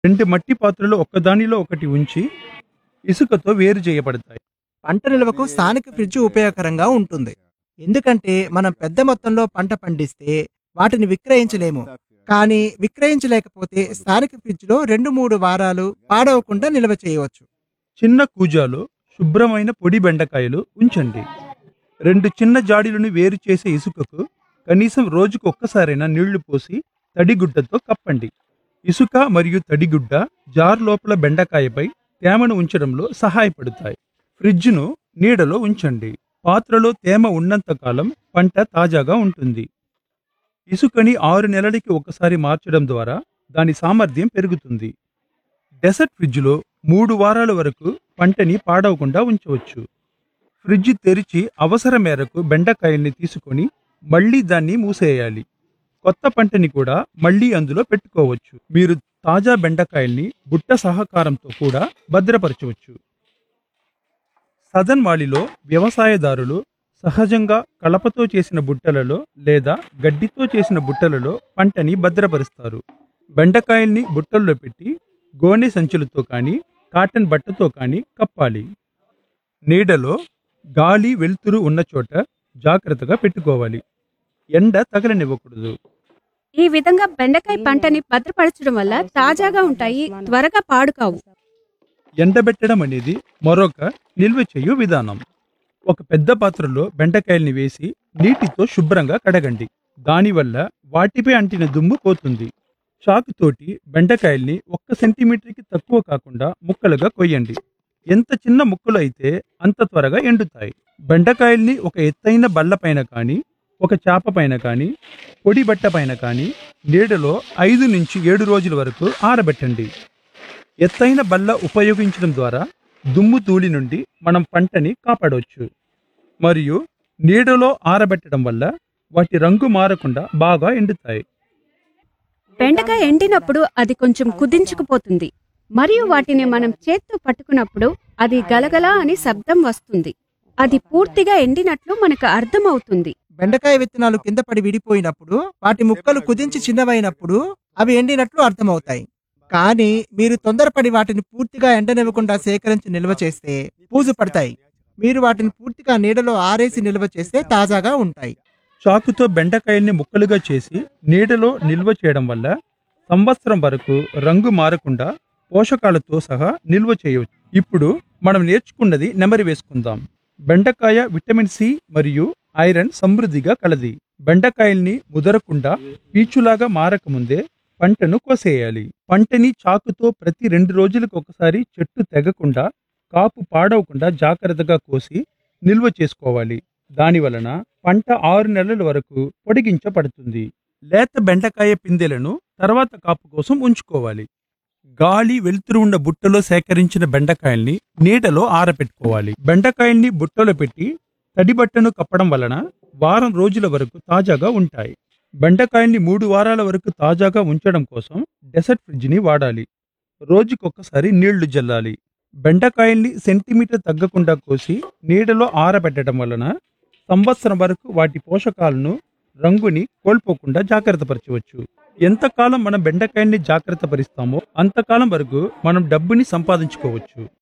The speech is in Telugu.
రెండు మట్టి పాత్రలు ఒక్కదానిలో ఒకటి ఉంచి ఇసుకతో వేరు చేయబడతాయి పంట నిల్వకు స్థానిక ఫ్రిడ్జ్ ఉపయోగకరంగా ఉంటుంది ఎందుకంటే మనం పెద్ద మొత్తంలో పంట పండిస్తే వాటిని విక్రయించలేము కానీ విక్రయించలేకపోతే స్థానిక ఫ్రిడ్జ్లో రెండు మూడు వారాలు పాడవకుండా నిల్వ చేయవచ్చు చిన్న కూజాలో శుభ్రమైన పొడి బెండకాయలు ఉంచండి రెండు చిన్న జాడీలను వేరు చేసే ఇసుకకు కనీసం రోజుకు ఒక్కసారైనా నీళ్లు పోసి తడిగుడ్డతో కప్పండి ఇసుక మరియు తడిగుడ్డ జార్ లోపల బెండకాయపై తేమను ఉంచడంలో సహాయపడతాయి ఫ్రిడ్జ్ను నీడలో ఉంచండి పాత్రలో తేమ ఉన్నంత కాలం పంట తాజాగా ఉంటుంది ఇసుకని ఆరు నెలలకి ఒకసారి మార్చడం ద్వారా దాని సామర్థ్యం పెరుగుతుంది డెసర్ట్ ఫ్రిడ్జ్లో మూడు వారాల వరకు పంటని పాడవకుండా ఉంచవచ్చు ఫ్రిడ్జ్ తెరిచి అవసరం మేరకు బెండకాయల్ని తీసుకొని మళ్ళీ దాన్ని మూసేయాలి కొత్త పంటని కూడా మళ్ళీ అందులో పెట్టుకోవచ్చు మీరు తాజా బెండకాయల్ని బుట్ట సహకారంతో కూడా భద్రపరచవచ్చు సదన్ వాలిలో వ్యవసాయదారులు సహజంగా కలపతో చేసిన బుట్టలలో లేదా గడ్డితో చేసిన బుట్టలలో పంటని భద్రపరుస్తారు బెండకాయల్ని బుట్టల్లో పెట్టి గోనె సంచులతో కానీ కాటన్ బట్టతో కానీ కప్పాలి నీడలో గాలి వెలుతురు ఉన్న చోట జాగ్రత్తగా పెట్టుకోవాలి ఎండ తగలనివ్వకూడదు ఈ విధంగా బెండకాయ పంటని భద్రపరచడం వల్ల తాజాగా ఉంటాయి త్వరగా పాడు కావు ఎండబెట్టడం అనేది మరొక నిల్వ చేయు విధానం ఒక పెద్ద పాత్రలో బెండకాయల్ని వేసి నీటితో శుభ్రంగా కడగండి దానివల్ల వాటిపై అంటిన దుమ్ము పోతుంది చాకుతోటి బెండకాయల్ని ఒక్క సెంటీమీటర్కి తక్కువ కాకుండా ముక్కలుగా కొయ్యండి ఎంత చిన్న ముక్కలు అయితే అంత త్వరగా ఎండుతాయి బెండకాయల్ని ఒక ఎత్తైన బల్ల పైన కానీ ఒక చాప పైన కానీ పొడి బట్ట పైన కానీ నీడలో ఐదు నుంచి ఏడు రోజుల వరకు ఆరబెట్టండి ఎత్తైన బల్ల ఉపయోగించడం ద్వారా దుమ్ము ధూళి నుండి మనం పంటని కాపాడవచ్చు మరియు నీడలో ఆరబెట్టడం వల్ల వాటి రంగు మారకుండా బాగా ఎండుతాయి బెండకాయ ఎండినప్పుడు అది కొంచెం కుదించుకుపోతుంది మరియు వాటిని మనం చేత్తో పట్టుకున్నప్పుడు అది గలగలా అని శబ్దం వస్తుంది అది పూర్తిగా ఎండినట్లు మనకు అర్థమవుతుంది బెండకాయ విత్తనాలు కింద పడి విడిపోయినప్పుడు వాటి ముక్కలు కుదించి చిన్నవైనప్పుడు అవి ఎండినట్లు అర్థమవుతాయి కానీ మీరు తొందరపడి వాటిని పూర్తిగా ఎండనివ్వకుండా సేకరించి నిల్వ చేస్తే పూజు పడతాయి మీరు వాటిని పూర్తిగా నీడలో ఆరేసి నిల్వ చేస్తే తాజాగా ఉంటాయి చాకుతో బెండకాయల్ని ముక్కలుగా చేసి నీడలో నిల్వ చేయడం వల్ల సంవత్సరం వరకు రంగు మారకుండా పోషకాలతో సహా నిల్వ చేయవచ్చు ఇప్పుడు మనం నేర్చుకున్నది నెమరి వేసుకుందాం బెండకాయ విటమిన్ సి మరియు ఐరన్ సమృద్ధిగా కలది బెండకాయల్ని ముదరకుండా పీచులాగా మారకముందే పంటను కోసేయాలి పంటని చాకుతో ప్రతి రెండు రోజులకు ఒకసారి చెట్టు తెగకుండా కాపు పాడవకుండా జాగ్రత్తగా కోసి నిల్వ చేసుకోవాలి దాని వలన పంట ఆరు నెలల వరకు పొడిగించబడుతుంది లేత బెండకాయ పిందెలను తర్వాత కాపు కోసం ఉంచుకోవాలి గాలి వెలుతురు ఉన్న బుట్టలో సేకరించిన బెండకాయల్ని నీడలో ఆరబెట్టుకోవాలి బెండకాయల్ని బుట్టలో పెట్టి తడి బట్టను కప్పడం వలన వారం రోజుల వరకు తాజాగా ఉంటాయి బెండకాయల్ని మూడు వారాల వరకు తాజాగా ఉంచడం కోసం డెసర్ట్ ఫ్రిడ్జ్ని వాడాలి రోజుకొకసారి నీళ్లు జల్లాలి బెండకాయల్ని సెంటీమీటర్ తగ్గకుండా కోసి నీడలో ఆరబెట్టడం వలన సంవత్సరం వరకు వాటి పోషకాలను రంగుని కోల్పోకుండా జాగ్రత్త పరచవచ్చు ఎంతకాలం మనం బెండకాయల్ని జాగ్రత్త పరిస్తామో అంతకాలం వరకు మనం డబ్బుని సంపాదించుకోవచ్చు